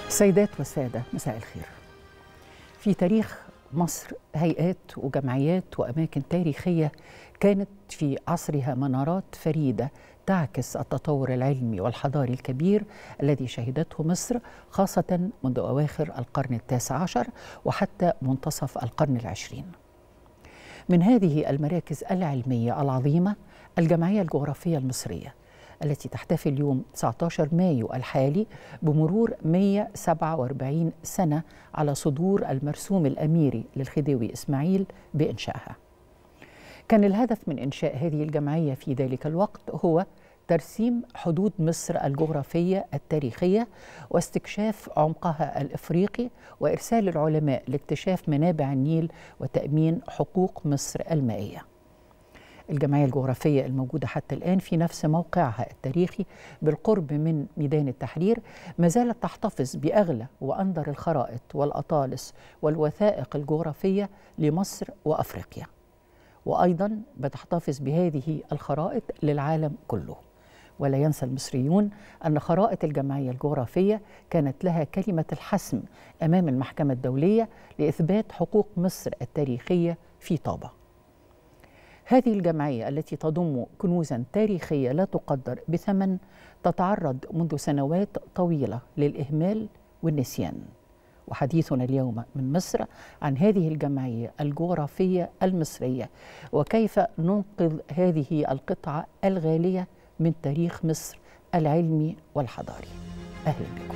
سيدات والسادة مساء الخير في تاريخ مصر هيئات وجمعيات وأماكن تاريخية كانت في عصرها منارات فريدة تعكس التطور العلمي والحضاري الكبير الذي شهدته مصر خاصة منذ أواخر القرن التاسع عشر وحتى منتصف القرن العشرين من هذه المراكز العلمية العظيمة الجمعية الجغرافية المصرية التي تحتفل يوم 19 مايو الحالي بمرور 147 سنة على صدور المرسوم الأميري للخديوي إسماعيل بإنشائها كان الهدف من إنشاء هذه الجمعية في ذلك الوقت هو ترسيم حدود مصر الجغرافية التاريخية واستكشاف عمقها الإفريقي وإرسال العلماء لاكتشاف منابع النيل وتأمين حقوق مصر المائية الجمعية الجغرافية الموجودة حتى الآن في نفس موقعها التاريخي بالقرب من ميدان التحرير ما زالت تحتفظ بأغلى وأندر الخرائط والأطالس والوثائق الجغرافية لمصر وأفريقيا وأيضا بتحتفظ بهذه الخرائط للعالم كله ولا ينسى المصريون أن خرائط الجمعية الجغرافية كانت لها كلمة الحسم أمام المحكمة الدولية لإثبات حقوق مصر التاريخية في طابة هذه الجمعية التي تضم كنوزا تاريخية لا تقدر بثمن تتعرض منذ سنوات طويلة للإهمال والنسيان وحديثنا اليوم من مصر عن هذه الجمعية الجغرافية المصرية وكيف ننقذ هذه القطعة الغالية من تاريخ مصر العلمي والحضاري أهلا بكم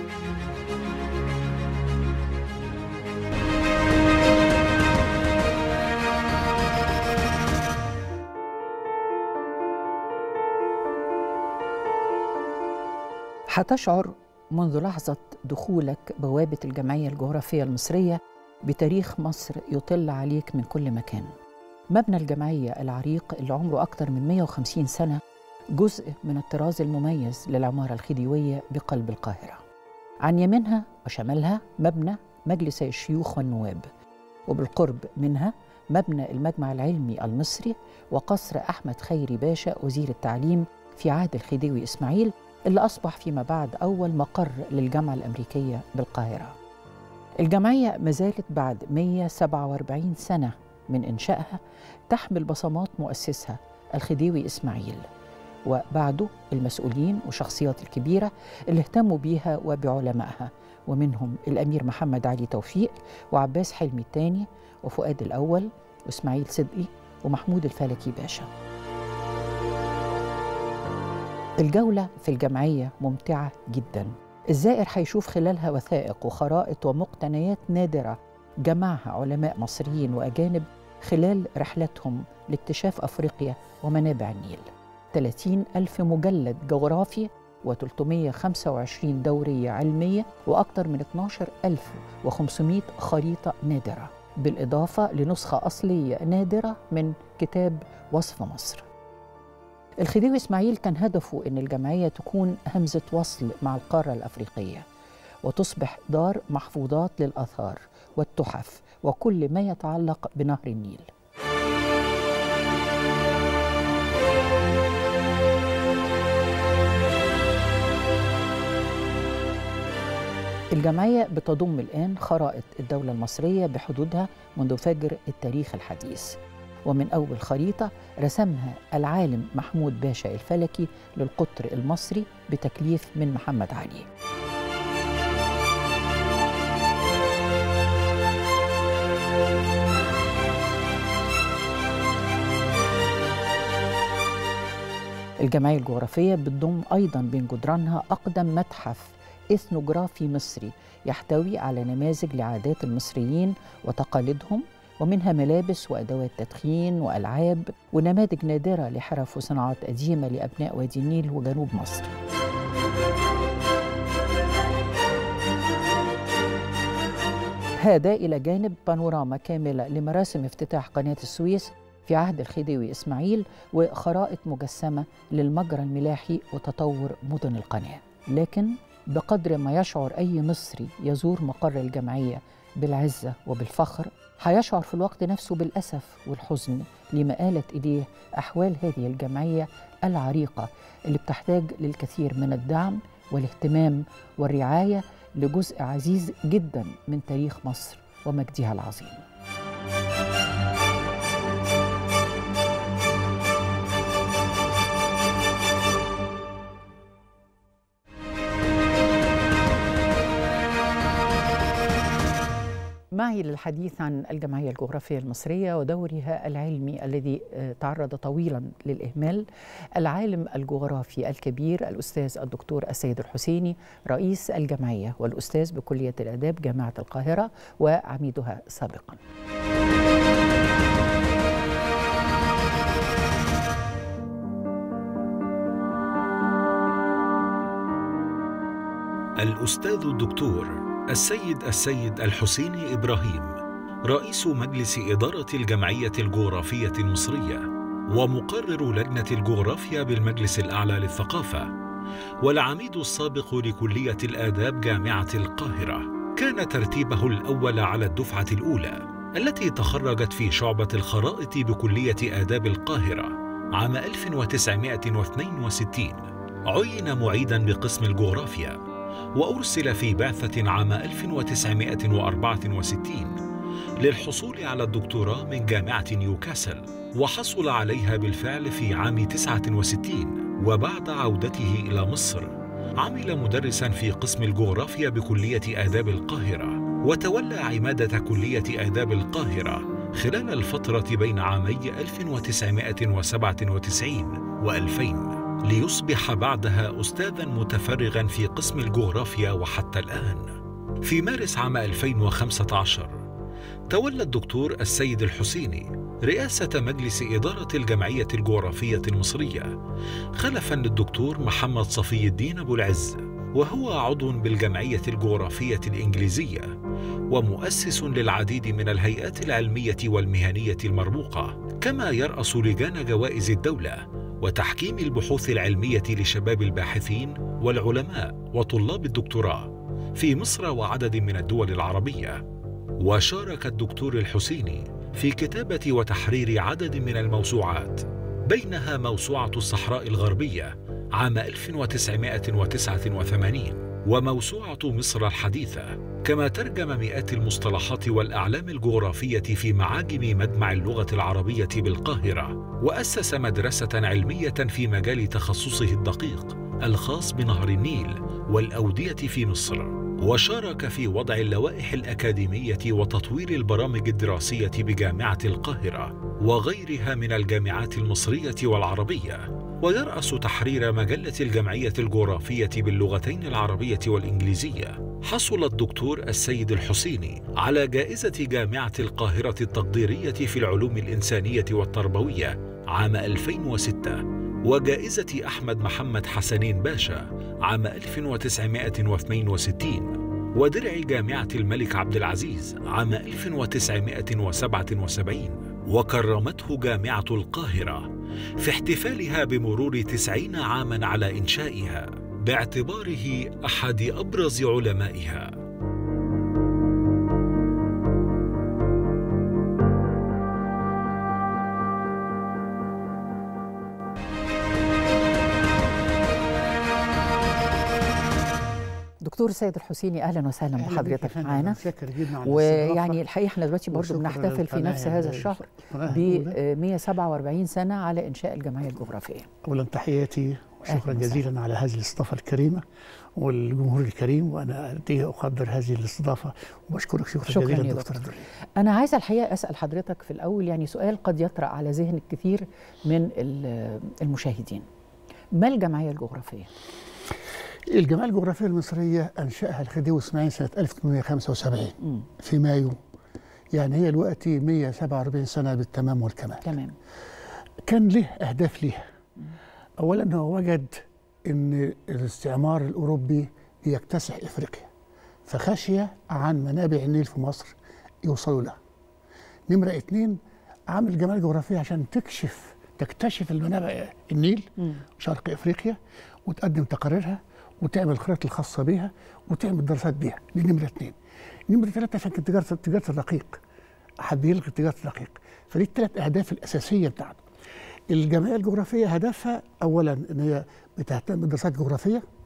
هتشعر منذ لحظة دخولك بوابة الجمعية الجغرافية المصرية بتاريخ مصر يطل عليك من كل مكان مبنى الجمعية العريق اللي عمره أكثر من 150 سنة جزء من الطراز المميز للعمارة الخديوية بقلب القاهرة عن يمينها وشمالها مبنى مجلس الشيوخ والنواب وبالقرب منها مبنى المجمع العلمي المصري وقصر أحمد خيري باشا وزير التعليم في عهد الخديوي إسماعيل اللي أصبح فيما بعد أول مقر للجامعة الأمريكية بالقاهرة الجمعية ما زالت بعد 147 سنة من إنشائها تحمل بصمات مؤسسها الخديوي إسماعيل وبعده المسؤولين والشخصيات الكبيرة اللي اهتموا بيها وبعلمائها ومنهم الأمير محمد علي توفيق وعباس حلمي الثاني وفؤاد الأول وإسماعيل صدقي ومحمود الفلكي باشا الجولة في الجمعية ممتعة جدا الزائر هيشوف خلالها وثائق وخرائط ومقتنيات نادرة جمعها علماء مصريين وأجانب خلال رحلتهم لاكتشاف أفريقيا ومنابع النيل 30 ألف مجلد جغرافي و325 دورية علمية وأكثر من 12500 خريطة نادرة بالإضافة لنسخة أصلية نادرة من كتاب وصف مصر الخديوي إسماعيل كان هدفه أن الجمعية تكون همزة وصل مع القارة الأفريقية وتصبح دار محفوظات للآثار والتحف وكل ما يتعلق بنهر النيل الجمعية بتضم الآن خرائط الدولة المصرية بحدودها منذ فجر التاريخ الحديث ومن أول خريطة رسمها العالم محمود باشا الفلكي للقطر المصري بتكليف من محمد علي الجمعية الجغرافية بتضم أيضا بين جدرانها أقدم متحف إثنوغرافي مصري يحتوي على نماذج لعادات المصريين وتقاليدهم ومنها ملابس وأدوات تدخين وألعاب ونماذج نادرة لحرف وصناعات قديمة لأبناء وادي النيل وجنوب مصر هذا إلى جانب بانوراما كاملة لمراسم افتتاح قناة السويس في عهد الخديوي إسماعيل وخرائط مجسمة للمجرى الملاحي وتطور مدن القناة لكن بقدر ما يشعر أي مصري يزور مقر الجمعية بالعزة وبالفخر هيشعر في الوقت نفسه بالأسف والحزن لما آلت إليه أحوال هذه الجمعية العريقة اللي بتحتاج للكثير من الدعم والاهتمام والرعاية لجزء عزيز جدا من تاريخ مصر ومجدها العظيم معي للحديث عن الجمعية الجغرافية المصرية ودورها العلمي الذي تعرض طويلا للإهمال العالم الجغرافي الكبير الأستاذ الدكتور السيد الحسيني رئيس الجمعية والأستاذ بكلية الآداب جامعة القاهرة وعميدها سابقا الأستاذ الدكتور السيد السيد الحسيني إبراهيم رئيس مجلس إدارة الجمعية الجغرافية المصرية ومقرر لجنة الجغرافيا بالمجلس الأعلى للثقافة والعميد السابق لكلية الآداب جامعة القاهرة كان ترتيبه الأول على الدفعة الأولى التي تخرجت في شعبة الخرائط بكلية آداب القاهرة عام 1962 عين معيدا بقسم الجغرافيا وأرسل في بعثة عام 1964 للحصول على الدكتوراه من جامعة نيوكاسل وحصل عليها بالفعل في عام 69 وبعد عودته إلى مصر عمل مدرسا في قسم الجغرافيا بكلية آداب القاهرة وتولى عمادة كلية آداب القاهرة خلال الفترة بين عامي 1997 و2000 ليصبح بعدها أستاذا متفرغا في قسم الجغرافيا وحتى الآن في مارس عام 2015 تولى الدكتور السيد الحسيني رئاسة مجلس إدارة الجمعية الجغرافية المصرية خلفا للدكتور محمد صفي الدين أبو العز وهو عضو بالجمعية الجغرافية الإنجليزية ومؤسس للعديد من الهيئات العلمية والمهنية المرموقة كما يرأس لجان جوائز الدولة وتحكيم البحوث العلميه لشباب الباحثين والعلماء وطلاب الدكتوراه في مصر وعدد من الدول العربيه وشارك الدكتور الحسيني في كتابه وتحرير عدد من الموسوعات بينها موسوعه الصحراء الغربيه عام 1989 وموسوعة مصر الحديثة كما ترجم مئات المصطلحات والأعلام الجغرافية في معاجم مجمع اللغة العربية بالقاهرة وأسس مدرسة علمية في مجال تخصصه الدقيق الخاص بنهر النيل والأودية في مصر وشارك في وضع اللوائح الأكاديمية وتطوير البرامج الدراسية بجامعة القاهرة وغيرها من الجامعات المصرية والعربية ويرأس تحرير مجلة الجمعية الجغرافية باللغتين العربية والإنجليزية حصل الدكتور السيد الحسيني على جائزة جامعة القاهرة التقديرية في العلوم الإنسانية والتربوية عام 2006 وجائزة أحمد محمد حسنين باشا عام 1962 ودرع جامعة الملك عبد العزيز عام 1977 وكرمته جامعة القاهرة في احتفالها بمرور تسعين عاما على إنشائها باعتباره أحد أبرز علمائها دكتور سيد الحسيني اهلا وسهلا أهلا بحضرتك بك يا فندم. معانا متشكر جدا على ويعني الاستضافة. الحقيقه احنا دلوقتي برضه وشكراً بنحتفل في للقناة نفس هذا ال- الشهر القناة ب الأولى. آه، 147 سنه على انشاء الجمعيه الجغرافيه اولا تحياتي أهلاً وشكرا وسهلاً. جزيلا على هذه الاستضافه الكريمه والجمهور الكريم وانا قد إيه اقدر هذه الاستضافه وبشكرك شكرا, شكراً جزيلا يا دكتور دكتور. دري. انا عايزه الحقيقه اسال حضرتك في الاول يعني سؤال قد يطرا على ذهن الكثير من ال- المشاهدين ما الجمعيه الجغرافيه الجمعيه الجغرافيه المصريه انشاها الخديوي اسماعيل سنه 1875 مم. في مايو يعني هي دلوقتي 147 سنه بالتمام والكمال تمام كان له اهداف ليها اولا هو وجد ان الاستعمار الاوروبي بيكتسح افريقيا فخشي عن منابع النيل في مصر يوصلوا لها نمره اتنين عامل جمال جغرافيه عشان تكشف تكتشف المنابع النيل مم. شرق افريقيا وتقدم تقاريرها وتعمل الخرائط الخاصه بيها وتعمل دراسات بيها دي نمره اثنين نمره ثلاثه عشان كانت تجاره تجاره الرقيق حب يلغي تجاره الرقيق فدي الثلاث اهداف الاساسيه بتاعته الجمعيه الجغرافيه هدفها اولا ان هي بتهتم بالدراسات الجغرافيه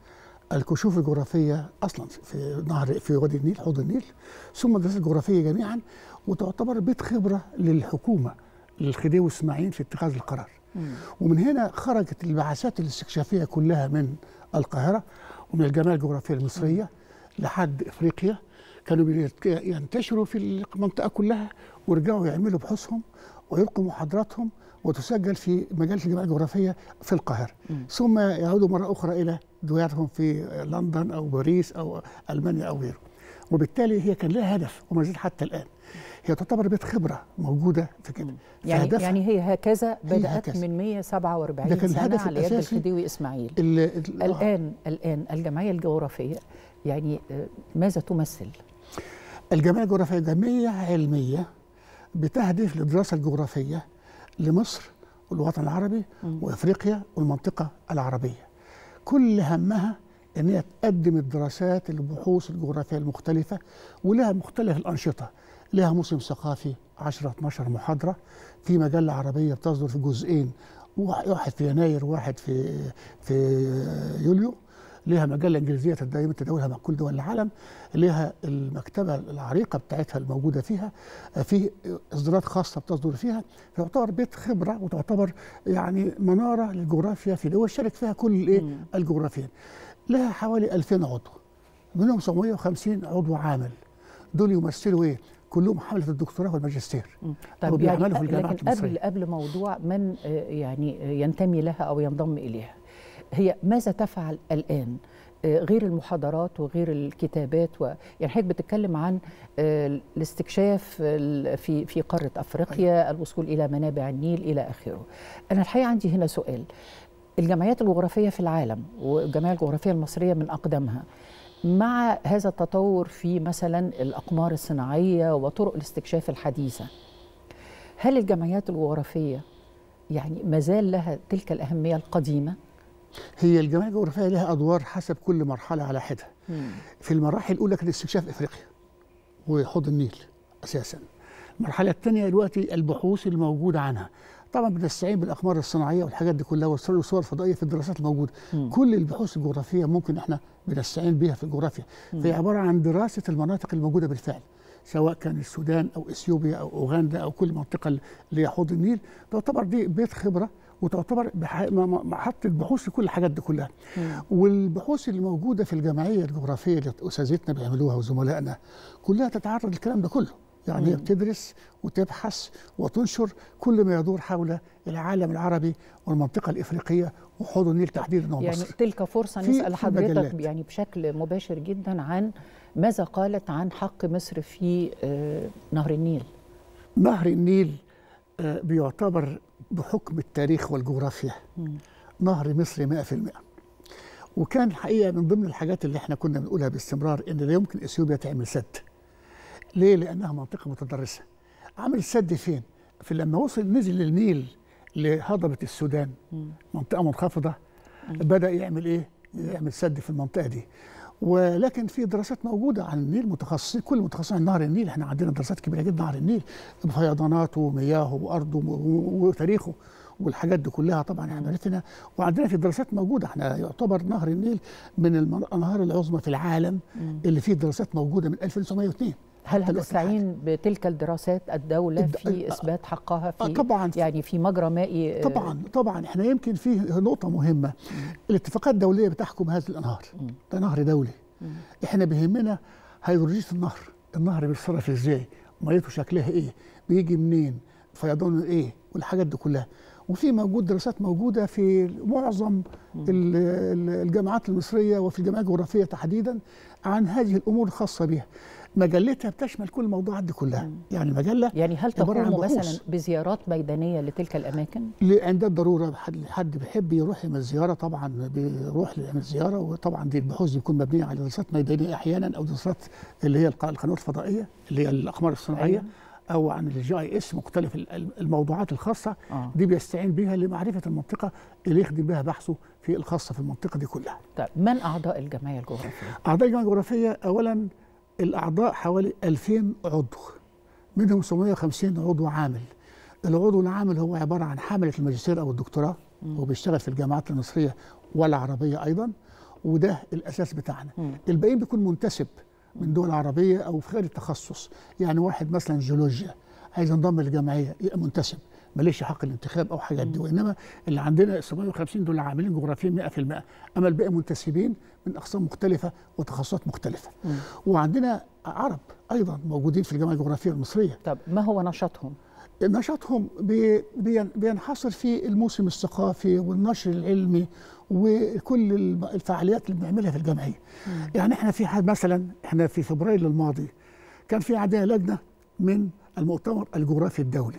الكشوف الجغرافيه اصلا في نهر في وادي النيل حوض النيل ثم الدراسات الجغرافيه جميعا وتعتبر بيت خبره للحكومه للخديوي اسماعيل في اتخاذ القرار ومن هنا خرجت البعثات الاستكشافيه كلها من القاهره ومن الجمعيه الجغرافيه المصريه لحد افريقيا كانوا بيت- ينتشروا في المنطقه كلها ويرجعوا يعملوا بحوثهم ويلقوا محاضراتهم وتسجل في مجله الجمعيه الجغرافيه في القاهره ثم يعودوا مره اخرى الى دوائرهم في لندن او باريس او المانيا او غيره وبالتالي هي كان لها هدف وما زال حتى الان هي تعتبر بيت خبره موجوده في كده يعني فهدفها يعني هي هكذا بدات هكذا. من 147 ده كان سنه الهدف على يد الأساسي. الخديوي اسماعيل ال- ال- الان الان الجمعيه الجغرافيه يعني آه، ماذا تمثل؟ الجمعيه الجغرافيه جمعيه علميه بتهدف للدراسه الجغرافيه لمصر والوطن العربي وافريقيا والمنطقه العربيه. كل همها ان هي تقدم الدراسات البحوث الجغرافيه المختلفه ولها مختلف الانشطه. لها موسم ثقافي 10 12 محاضره في مجله عربيه بتصدر في جزئين واحد في يناير وواحد في في يوليو لها مجله انجليزيه دائما تداولها مع كل دول العالم لها المكتبه العريقه بتاعتها الموجوده فيها في اصدارات خاصه بتصدر فيها تعتبر بيت خبره وتعتبر يعني مناره للجغرافيا في دول شارك فيها كل الايه الجغرافيين لها حوالي 2000 عضو منهم 750 عضو عامل دول يمثلوا ايه كلهم حمله الدكتوراه والماجستير طيب وبيعملوا يعني في الجامعات لكن قبل المصرية. قبل موضوع من آه، يعني آه، ينتمي لها او ينضم اليها هي ماذا تفعل الان آه، غير المحاضرات وغير الكتابات و... يعني حضرتك بتتكلم عن آه، الاستكشاف ال- في في قاره افريقيا الوصول الى منابع النيل الى اخره انا الحقيقه عندي هنا سؤال الجمعيات الجغرافيه في العالم والجمعيه الجغرافيه المصريه من اقدمها مع هذا التطور في مثلا الاقمار الصناعيه وطرق الاستكشاف الحديثه هل الجمعيات الجغرافيه يعني ما زال لها تلك الاهميه القديمه هي الجمعيه الجغرافيه لها ادوار حسب كل مرحله على حده في المراحل الاولى كان استكشاف افريقيا وحوض النيل اساسا المرحله الثانيه دلوقتي البحوث الموجوده عنها طبعا بنستعين بالاقمار الصناعيه والحاجات دي كلها والصور صور فضائيه في الدراسات الموجوده كل البحوث الجغرافيه ممكن احنا بنستعين بها في الجغرافيا فهي عباره عن دراسه المناطق الموجوده بالفعل سواء كان السودان او اثيوبيا او اوغندا او كل منطقه اللي هي حوض النيل تعتبر دي بيت خبره وتعتبر بح- م- م- محطه بحوث في كل الحاجات دي كلها والبحوث اللي موجوده في الجمعيه الجغرافيه اللي اساتذتنا بيعملوها وزملائنا كلها تتعرض للكلام ده كله يعني هي بتدرس وتبحث وتنشر كل ما يدور حول العالم العربي والمنطقه الافريقيه وحوض النيل تحديدا يعني ومصر تلك فرصه في- نسال في حضرتك مجلات. يعني بشكل مباشر جدا عن ماذا قالت عن حق مصر في آه، نهر النيل نهر النيل آه، بيعتبر بحكم التاريخ والجغرافيا نهر مصري 100% وكان الحقيقه من ضمن الحاجات اللي احنا كنا بنقولها باستمرار ان لا يمكن اثيوبيا تعمل سد ليه لانها منطقه متضرسه عمل سد فين في لما وصل نزل للنيل لهضبه السودان منطقه منخفضه بدا يعمل ايه يعمل سد في المنطقه دي ولكن في دراسات موجوده عن النيل متخصصين كل متخصصين عن نهر النيل احنا عندنا دراسات كبيره جدا عن النيل بفيضاناته ومياهه وارضه و- و- وتاريخه والحاجات دي كلها طبعا احنا عرفنا وعندنا في دراسات موجوده احنا يعتبر نهر النيل من المن- الانهار العظمى في العالم اللي فيه دراسات موجوده من 1902 هل حتى الوقت هتستعين بتلك الدراسات الدولة الد- في آه، إثبات حقها آه، في طبعاً. يعني في مجرى مائي آه، طبعا طبعا احنا يمكن في نقطه مهمه الاتفاقات الدوليه بتحكم هذه الانهار ده نهر دولي احنا بيهمنا هيدرولوجيه النهر النهر بيتصرف ازاي ميته شكلها ايه بيجي منين فيضانه ايه والحاجات دي كلها وفي موجود دراسات موجوده في معظم ال- ال- الجامعات المصريه وفي الجامعات الجغرافيه تحديدا عن هذه الامور الخاصه بها مجلتها بتشمل كل الموضوعات دي كلها يعني مجله يعني هل عبارة عن تقوم بحوث. مثلا بزيارات ميدانية لتلك الأماكن؟ ل- عند الضروره حد حد بيحب يروح يعمل زياره طبعا بيروح يعمل زياره وطبعا دي البحوث بتكون مبنيه على دراسات ميدانيه احيانا او دراسات اللي هي الق- القنوات الفضائيه اللي هي الاقمار الصناعيه أيوة. او عن الجي اي اس مختلف ال- ال- الموضوعات الخاصه آه. دي بيستعين بها لمعرفه المنطقه اللي يخدم بها بحثه في الخاصه في المنطقه دي كلها. طيب من أعضاء الجمعية الجغرافية؟ اعضاء الجامعه الجغرافيه اولا الاعضاء حوالي 2000 عضو منهم 750 عضو عامل العضو العامل هو عباره عن حامله الماجستير او الدكتوراه وبيشتغل في الجامعات المصريه والعربيه ايضا وده الاساس بتاعنا مم. الباقيين بيكون منتسب من دول عربيه او في غير التخصص يعني واحد مثلا جيولوجيا عايز ينضم للجمعيه يبقى منتسب ماليش حق الانتخاب او حاجات دي وانما اللي عندنا 750 دول عاملين جغرافيين 100% اما الباقي منتسبين من اقسام مختلفه وتخصصات مختلفه مم. وعندنا عرب ايضا موجودين في الجامعه الجغرافيه المصريه طب ما هو نشاطهم؟ نشاطهم بي- بين- بينحصر في الموسم الثقافي والنشر العلمي وكل الم- الفعاليات اللي بنعملها في الجمعيه. يعني احنا في حد مثلا احنا في فبراير الماضي كان في عندنا لجنه من المؤتمر الجغرافي الدولي.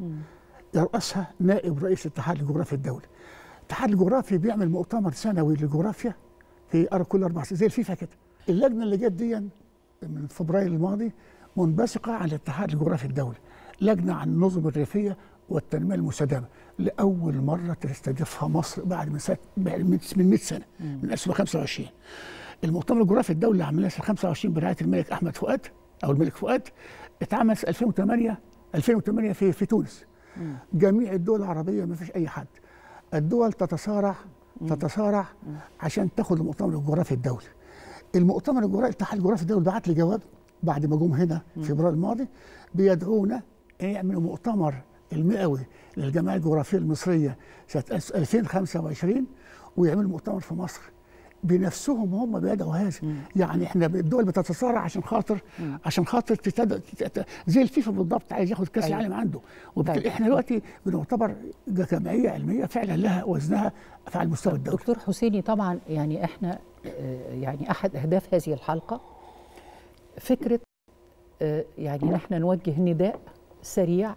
يرأسها نائب رئيس الاتحاد الجغرافي الدولي. الاتحاد الجغرافي بيعمل مؤتمر سنوي للجغرافيا في أر- كل اربع سنين زي الفيفا كده. اللجنه اللي جت دي من فبراير الماضي منبثقه عن الاتحاد الجغرافي الدولي. لجنه عن النظم الريفيه والتنميه المستدامه لاول مره تستضيفها مصر بعد من سنه بعد من من 100 سنه من 1925 المؤتمر الجغرافي الدولي اللي عملناه سنه 25 برعايه الملك احمد فؤاد او الملك فؤاد اتعمل في 2008 2008 في في تونس جميع الدول العربيه ما فيش اي حد الدول تتصارع تتصارع عشان تاخد المؤتمر الجغرافي الدولي المؤتمر الجغرافي الاتحاد الجغرافي الدولي بعت لي جواب بعد ما جم هنا في فبراير الماضي بيدعونا ان يعملوا مؤتمر المئوي للجمعيه الجغرافيه المصريه سنه 2025 ويعملوا مؤتمر في مصر بنفسهم هم بيدعوا هذا يعني احنا الدول بتتصارع عشان خاطر عشان خاطر تتد... تت... زي الفيفا بالضبط عايز ياخد كاس أيوة. العالم عنده وبالتالي طيب. احنا دلوقتي بنعتبر جمعيه علميه فعلا لها وزنها على المستوى الدولي دكتور حسيني طبعا يعني احنا آه، يعني احد اهداف هذه الحلقه فكره آه، يعني احنا نوجه نداء سريع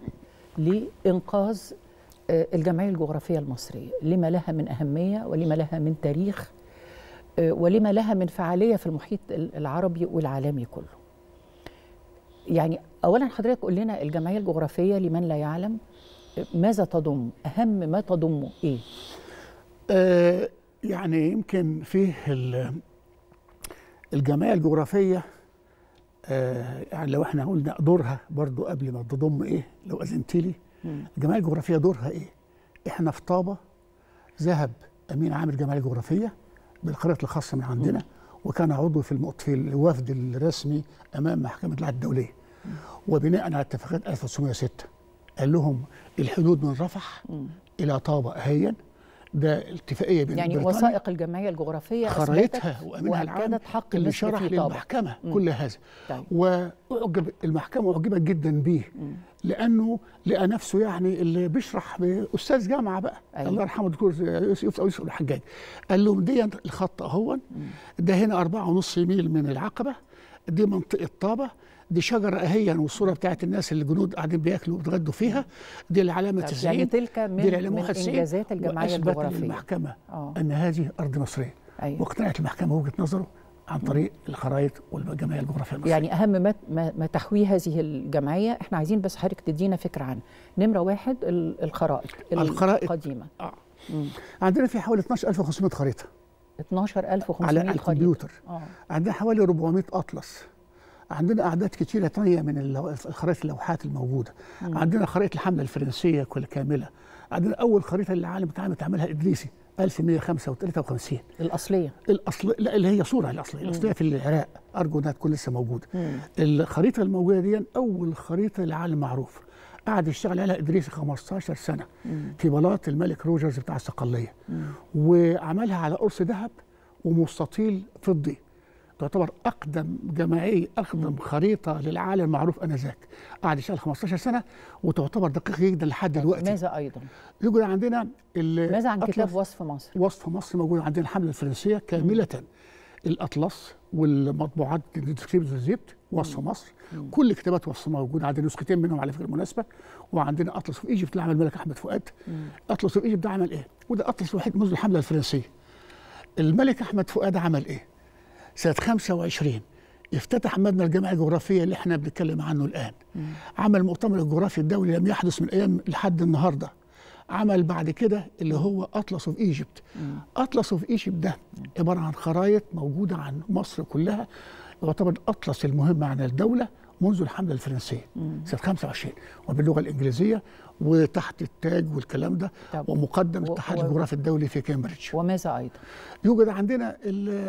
لانقاذ آه، الجمعيه الجغرافيه المصريه لما لها من اهميه ولما لها من تاريخ آه، ولما لها من فعاليه في المحيط العربي والعالمي كله يعني اولا حضرتك قول لنا الجمعيه الجغرافيه لمن لا يعلم آه، ماذا تضم اهم ما تضمه ايه آه، يعني يمكن فيه ال- الجمعية الجغرافية آه، يعني لو احنا قلنا دورها برضو قبل ما تضم ايه لو اذنت لي الجمعية الجغرافية دورها ايه؟ احنا في طابة ذهب امين عام الجمعية الجغرافية بالخريطة الخاصة من عندنا وكان عضو في المؤت- في الوفد الرسمي امام محكمة العدل الدولية وبناء على اتفاقية 1906 قال لهم الحدود من رفح الى طابة اهيا ده اتفاقية بين يعني بريطانيا وثائق الجمعيه الجغرافيه خرائطها أثبتت وامينها العام واكدت حق اللي مصر شرح في طابة. للمحكمه مم. كل هذا طيب. واعجب المحكمه اعجبت جدا بيه لانه لقى نفسه يعني اللي بيشرح استاذ جامعه بقى أيوة. أيوة. الله يرحمه الدكتور يوسف يوسف يوسف الحجاج قال لهم دي الخط اهون ده هنا أربعة ونص ميل من العقبه دي منطقه طابه دي شجره اهيا والصوره بتاعت الناس اللي الجنود قاعدين بياكلوا وبيتغدوا فيها دي العلامه طب 90 يعني تلك من, دي العلامه من 91 انجازات الجمعيه وأثبت الجغرافيه للمحكمه آه. ان هذه ارض مصريه أيوة. واقتنعت المحكمه وجهه نظره عن طريق الخرائط والجمعيه الجغرافيه المصريه يعني اهم ما, ما, ما تحويه هذه الجمعيه احنا عايزين بس حضرتك تدينا فكره عنها نمره واحد ال- الخرائط الخرائط. القديمه آه. عندنا في حوالي 12500 خريطه 12500 على خريطه الكمبيوتر اه عندنا حوالي 400 اطلس عندنا اعداد كثيره ثانيه من اللو- الخرائط اللوحات الموجوده عندنا خرائط الحمله الفرنسيه كل كامله عندنا اول خريطه للعالم اتعمل تعملها ادريسي 1153 الاصليه الاصل لا اللي هي صوره الاصليه الاصليه في العراق ارجو انها تكون لسه موجوده الخريطه الموجوده دي اول خريطه للعالم معروف قعد يشتغل عليها ادريس 15 سنه في بلاط الملك روجرز بتاع الصقليه وعملها على قرص ذهب ومستطيل فضي تعتبر اقدم جماعيه اقدم خريطه للعالم معروف انذاك قعد يشتغل 15 سنه وتعتبر دقيقه جدا لحد دلوقتي ماذا ايضا يوجد عندنا ال- ماذا عن أطلس- كتاب وصف مصر وصف مصر موجود عندنا الحمله الفرنسيه كامله الاطلس والمطبوعات ديسكريبت زيبت وصف مصر كل كتابات وصف موجوده عندنا نسختين منهم على فكره المناسبه وعندنا اطلس في ايجيبت اللي عمل الملك احمد فؤاد اطلس في ايجيبت ده عمل ايه؟ وده اطلس الوحيد منذ الحمله الفرنسيه الملك احمد فؤاد عمل ايه؟ سنه 25 افتتح مبنى الجامعه الجغرافيه اللي احنا بنتكلم عنه الان عمل المؤتمر الجغرافي الدولي لم يحدث من ايام لحد النهارده عمل بعد كده اللي هو اطلس اوف ايجيبت اطلس اوف ايجيبت ده عباره عن خرائط موجوده عن مصر كلها يعتبر الاطلس المهم عن الدوله منذ الحمله الفرنسيه سنه 25 وباللغه الانجليزيه وتحت التاج والكلام ده طب. ومقدم و- الاتحاد و- الجغرافي الدولي في كامبريدج وماذا ايضا؟ يوجد عندنا ال-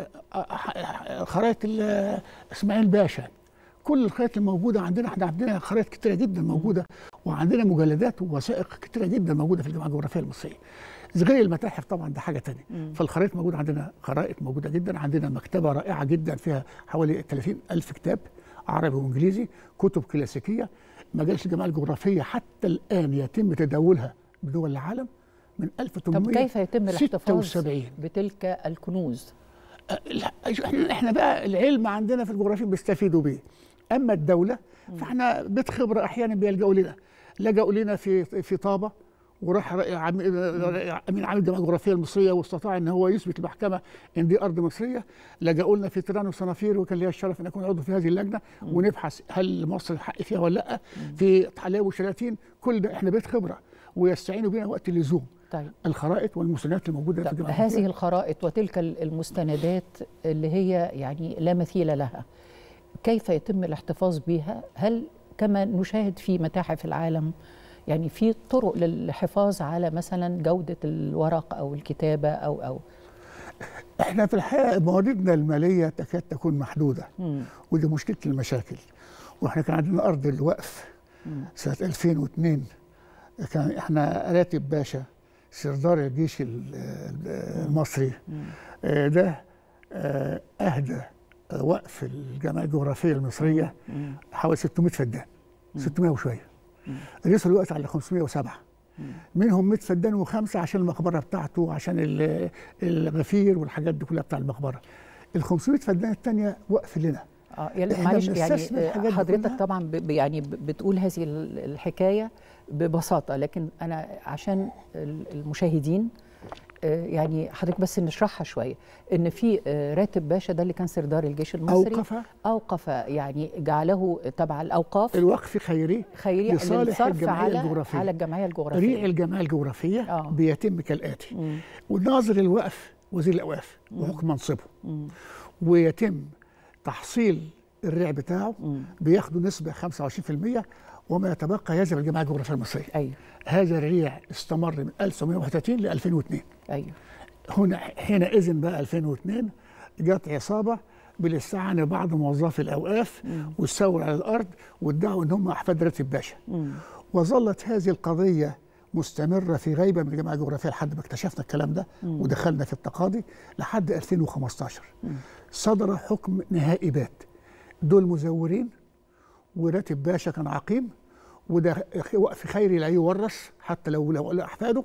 ح- خرائط ال- اسماعيل باشا كل الخرائط الموجوده عندنا احنا عندنا خرائط كتيره جدا موجوده وعندنا مجلدات ووثائق كتيره جدا موجوده في الجامعه الجغرافيه المصريه غير المتاحف طبعا ده حاجه تانية فالخرائط موجوده عندنا خرائط موجوده جدا عندنا مكتبه رائعه جدا فيها حوالي 30 الف كتاب عربي وانجليزي كتب كلاسيكيه مجالس الجامعه الجغرافيه حتى الان يتم تداولها بدول العالم من 1800 طب كيف يتم الاحتفاظ 76 بتلك الكنوز؟ لا احنا احنا بقى العلم عندنا في الجغرافيا بيستفيدوا بيه اما الدوله فاحنا بيت خبره احيانا بيلجأوا لنا لجأوا لنا في في طابه وراح رأي عم- امين عام الجامعه الجغرافيه المصريه واستطاع ان هو يثبت المحكمه ان دي ارض مصريه لجأوا لنا في تيران وصنافير وكان لي الشرف ان اكون عضو في هذه اللجنه ونبحث هل مصر الحق فيها ولا لا في حلاوه وشلاتين كل ده احنا بيت خبره ويستعينوا بنا وقت اللزوم طيب الخرائط والمستندات الموجوده في طب الجامعه هذه الجغرافية. الخرائط وتلك المستندات اللي هي يعني لا مثيل لها كيف يتم الاحتفاظ بها هل كما نشاهد في متاحف العالم يعني في طرق للحفاظ على مثلا جودة الورق أو الكتابة أو أو احنا في الحقيقه مواردنا الماليه تكاد تكون محدوده مم. ودي مشكله المشاكل واحنا كان عندنا ارض الوقف سنه 2002 كان احنا راتب باشا سردار الجيش ال- ال- المصري آه، ده آه، اهدى آه، وقف الجامعه الجغرافيه المصريه حوالي 600 فدان 600 وشويه رسوا الوقت على 507 منهم 100 فدان وخمسه عشان المقبره بتاعته وعشان ال- الغفير والحاجات دي كلها بتاع المقبره ال 500 فدان الثانيه وقف لنا اه يعني إحنا معلش بنستثمر يعني الحاجات دي حضرتك كلها. طبعا ب- ب- يعني ب- بتقول هذه ال- الحكايه ببساطه لكن انا عشان ال- المشاهدين آه، يعني حضرتك بس نشرحها شويه ان في آه، راتب باشا ده اللي كان سردار الجيش المصري اوقف اوقف يعني جعله تبع الاوقاف الوقف خيري خيريه لصالح للصرف الجمعية على الجغرافية. على الجمعيه ريع الجغرافيه الجمعيه الجغرافيه آه. بيتم كالاتي مم. وناظر الوقف وزير الاوقاف وحكم منصبه ويتم تحصيل الريع بتاعه بياخدوا نسبه 25% وما يتبقى يذهب الجمعيه الجغرافيه المصريه ايوه هذا الريع استمر من 1931 ل 2002 ايوه هنا حينئذ بقى 2002 جت عصابه بالاستعانه ببعض موظفي الاوقاف والثور على الارض وادعوا ان هم احفاد راتب باشا وظلت هذه القضيه مستمره في غيبه من الجماعه الجغرافيه لحد ما اكتشفنا الكلام ده ودخلنا في التقاضي لحد 2015 صدر حكم نهائي بات دول مزورين وراتب باشا كان عقيم وده وقف خيري لا يورث حتى لو لو لو احفاده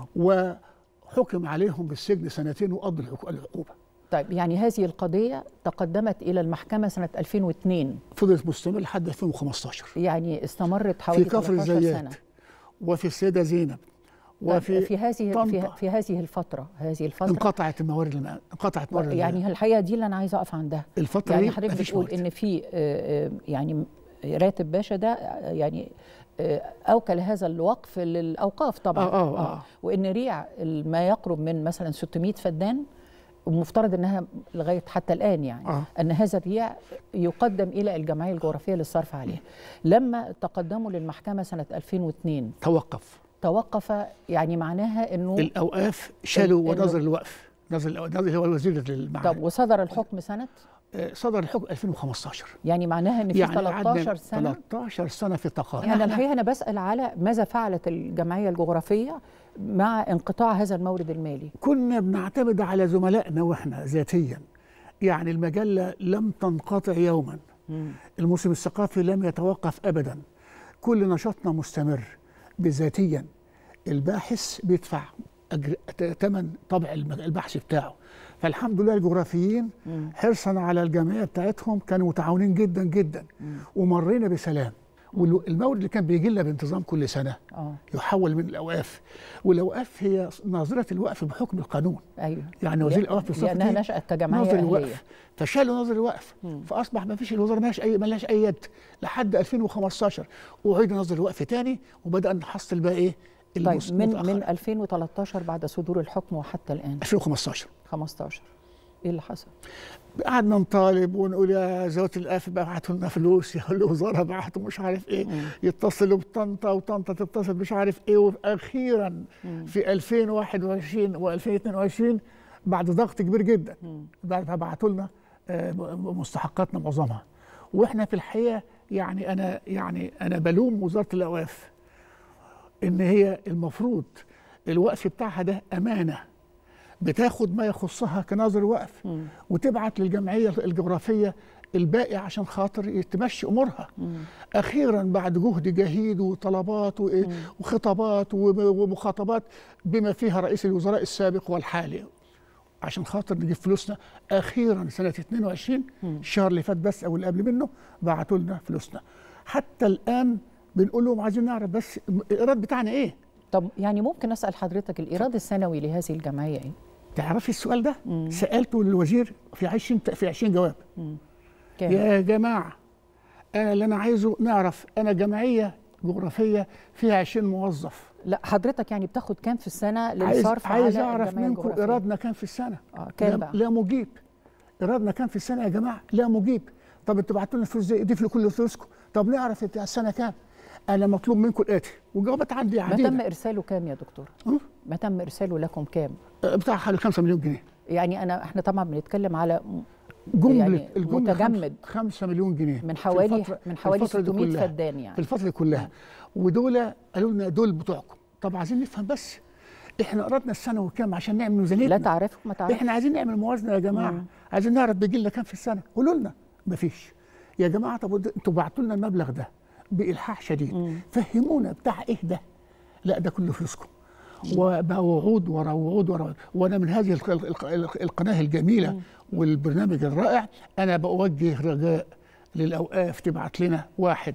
وحكم عليهم بالسجن سنتين وقضوا العقو- العقوبه طيب يعني هذه القضيه تقدمت الى المحكمه سنه 2002 فضلت مستمر لحد 2015 يعني استمرت حوالي في كفر 13 الزيات سنه وفي السيده زينب وفي وفي في هذه في, طنطا. في هذه الفتره هذه الفتره انقطعت الموارد الماء انقطعت موارد يعني الماء. الحقيقه دي اللي انا عايزه اقف عندها الفتره يعني دي حضرتك مفيش بتقول موارد. ان في آه، آه، يعني راتب باشا ده آه، يعني آه، اوكل هذا الوقف للاوقاف طبعا آه، آه، آه. وان ريع ما يقرب من مثلا 600 فدان ومفترض انها لغايه حتى الان يعني آه. ان هذا الريع يقدم الى الجمعيه الجغرافيه للصرف عليه لما تقدموا للمحكمه سنه 2002 توقف توقف يعني معناها انه الاوقاف شالوا ال- ونظر الوقف نظر الأو- نظر هو وزير طب المعارف وصدر الحكم سنه آه، صدر الحكم 2015 يعني معناها ان في يعني 13 قعدنا سنه 13 سنه في تقاضي يعني الحقيقه انا بسال على ماذا فعلت الجمعيه الجغرافيه مع انقطاع هذا المورد المالي كنا بنعتمد على زملائنا واحنا ذاتيا يعني المجله لم تنقطع يوما الموسم الثقافي لم يتوقف ابدا كل نشاطنا مستمر بذاتيا الباحث بيدفع أجر... ثمن طبع المج- البحث بتاعه فالحمد لله الجغرافيين حرصا على الجمعيه بتاعتهم كانوا متعاونين جدا جدا ومرينا بسلام والمورد اللي كان بيجي لنا بانتظام كل سنه اه يحول من الاوقاف والاوقاف هي ناظره الوقف بحكم القانون ايوه يعني وزير لأ- الاوقاف بصفته لانها نشات كجمعيه ناظر اهليه الوقف فشالوا ناظر الوقف فاصبح ما فيش الوزاره مالهاش اي مالهاش اي يد لحد 2015 واعيد ناظر الوقف تاني وبدا نحصل بقى ايه طيب المس- من متأخر. من 2013 بعد صدور الحكم وحتى الان 2015 15 ايه اللي حصل؟ قعدنا نطالب ونقول يا ذوات القاف بعتوا لنا فلوس يا الوزاره بعتوا مش عارف ايه مم. يتصلوا بطنطا وطنطا تتصل مش عارف ايه واخيرا مم. في 2021 و2022 بعد ضغط كبير جدا مم. بعد ما بعتوا لنا آه، م- مستحقاتنا معظمها واحنا في الحقيقه يعني انا يعني انا بلوم وزاره الاوقاف ان هي المفروض الوقف بتاعها ده امانه بتاخد ما يخصها كناظر وقف مم. وتبعت للجمعيه الجغرافيه الباقي عشان خاطر تمشي امورها مم. اخيرا بعد جهد جهيد وطلبات و- وخطابات وم- ومخاطبات بما فيها رئيس الوزراء السابق والحالي عشان خاطر نجيب فلوسنا اخيرا سنه 22 الشهر اللي فات بس او اللي قبل منه بعتوا لنا فلوسنا حتى الان بنقول لهم عايزين نعرف بس الايراد بتاعنا ايه طب يعني ممكن اسال حضرتك الايراد السنوي لهذه الجمعيه ايه؟ تعرفي السؤال ده مم. سالته للوزير في 20 في 20 جواب كام؟ يا جماعه انا اللي انا عايزه نعرف انا جمعيه جغرافيه فيها 20 موظف لا حضرتك يعني بتاخد كام في السنه عايز للصرف عايز على اعرف الجمعية منكم الجغرافية؟ ايرادنا كام في السنه اه كام لا, بقى؟ لا مجيب ايرادنا كام في السنه يا جماعه لا مجيب طب انتوا بعتوا لنا فلوس زي دي في كل فلوسكم طب نعرف بتاع السنه كام انا مطلوب منكم الاتي وجوابات عندي ما عديده تم ارساله كام يا دكتور؟ أه؟ ما تم ارساله لكم كام؟ آه، بتاع حوالي 5 مليون جنيه يعني انا احنا طبعا بنتكلم على م- جمله يعني الجمله متجمد. 5 مليون جنيه من في حوالي الفترة- من في حوالي الفترة دي 600 كلها. فدان في يعني الفتره دي كلها ودول قالوا لنا دول بتوعكم طب عايزين نفهم بس احنا ايرادنا السنوي كام عشان نعمل ميزانيتنا لا تعرفه ما تعرفش احنا عايزين نعمل موازنه يا جماعه مم. عايزين نعرف بيجي لنا كام في السنه قولوا لنا مفيش يا جماعه طب ود- انتوا بعتوا لنا المبلغ ده بالحاح شديد مم. فهمونا بتاع ايه ده لا ده كله فلوسكم وبقى وعود ورا وعود ورا وعود. وانا من هذه الق- الق- الق- القناه الجميله والبرنامج الرائع انا بوجه رجاء للاوقاف تبعت لنا واحد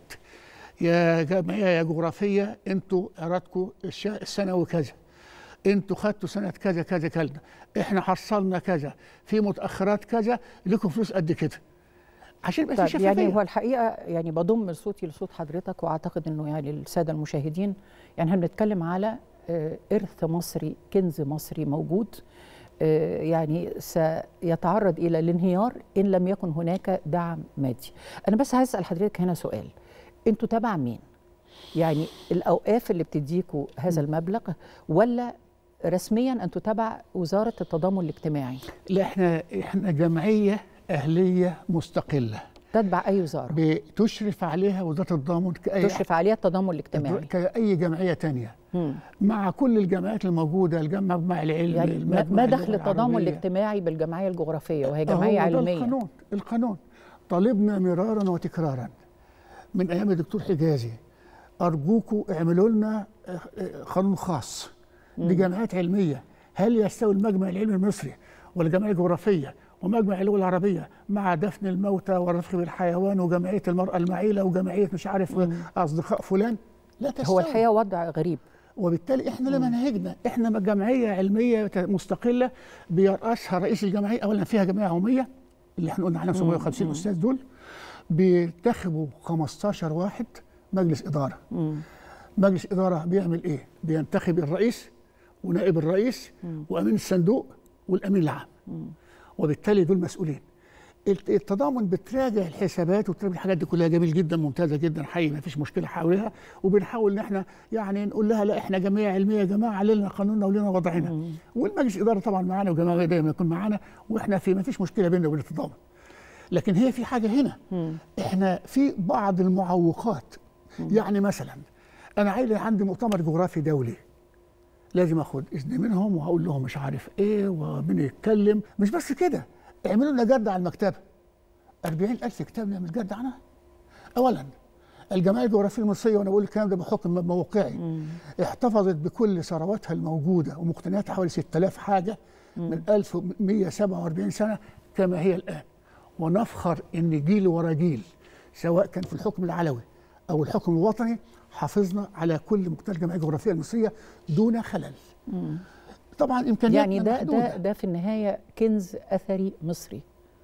يا جمعيه يا جغرافيه انتوا ايرادكم الش- السنوي كذا انتوا خدتوا سنه كذا كذا كذا احنا حصلنا كذا في متاخرات كذا لكم فلوس قد كده عشان يبقى في طيب شفافيه يعني هو الحقيقه يعني بضم صوتي لصوت حضرتك واعتقد انه يعني الساده المشاهدين يعني احنا بنتكلم على آه، ارث مصري كنز مصري موجود آه، يعني سيتعرض الى الانهيار ان لم يكن هناك دعم مادي. انا بس عايز اسال حضرتك هنا سؤال انتوا تبع مين؟ يعني الاوقاف اللي بتديكوا هذا المبلغ ولا رسميا انتوا تبع وزاره التضامن الاجتماعي لا احنا احنا جمعيه اهليه مستقله تتبع اي وزاره بتشرف عليها وزاره التضامن كأي تشرف عليها التضامن الاجتماعي كأي جمعيه تانية مم. مع كل الجمعيات الموجوده الجمع مع العلم يعني ما- المجمع ما اللغة دخل التضامن العربية. الاجتماعي بالجمعيه الجغرافيه وهي أهو جمعيه ده علميه القانون القانون طالبنا مرارا وتكرارا من ايام الدكتور حجازي ارجوكم اعملوا لنا آه، آه، قانون خاص لجامعات علميه هل يستوي المجمع العلمي المصري والجمعيه الجغرافيه ومجمع اللغه العربيه مع دفن الموتى والرفق بالحيوان وجمعيه المراه المعيله وجمعيه مش عارف اصدقاء فلان لا تستوي هو الحقيقه وضع غريب وبالتالي احنا لما نهجنا احنا جمعيه علميه مستقله بيرأسها رئيس الجمعيه اولا فيها جمعيه عموميه اللي احنا قلنا عليها 750 استاذ دول بينتخبوا 15 واحد مجلس اداره مم. مجلس اداره بيعمل ايه؟ بينتخب الرئيس ونائب الرئيس وامين الصندوق والامين العام وبالتالي دول مسؤولين الت- التضامن بتراجع الحسابات وتراجع الحاجات دي كلها جميل جدا ممتازه جدا حقيقي ما فيش مشكله حواليها وبنحاول ان احنا يعني نقول لها لا احنا جمعيه علميه يا جماعه لنا قانوننا ولنا وضعنا والمجلس الاداره طبعا معانا وجماعه دايما يكون معانا واحنا في ما فيش مشكله بيننا وبين التضامن لكن هي في حاجه هنا احنا في بعض المعوقات يعني مثلا انا عايز عندي مؤتمر جغرافي دولي لازم اخد اذن منهم وهقول لهم مش عارف ايه ومين يتكلم مش بس كده اعملوا لنا جرد على المكتبه 40000 كتاب نعمل جرد عنها اولا الجمعيه الجغرافيه المصريه وانا بقول الكلام ده بحكم موقعي احتفظت بكل ثرواتها الموجوده ومقتنياتها حوالي 6000 حاجه من 1147 سنه كما هي الان ونفخر ان جيل ورا جيل سواء كان في الحكم العلوي او الحكم الوطني حافظنا على كل مقتنيات الجمعيه الجغرافيه المصريه دون خلل طبعا امكانياتنا يعني ده محدودة. ده ده في النهايه كنز اثري مصري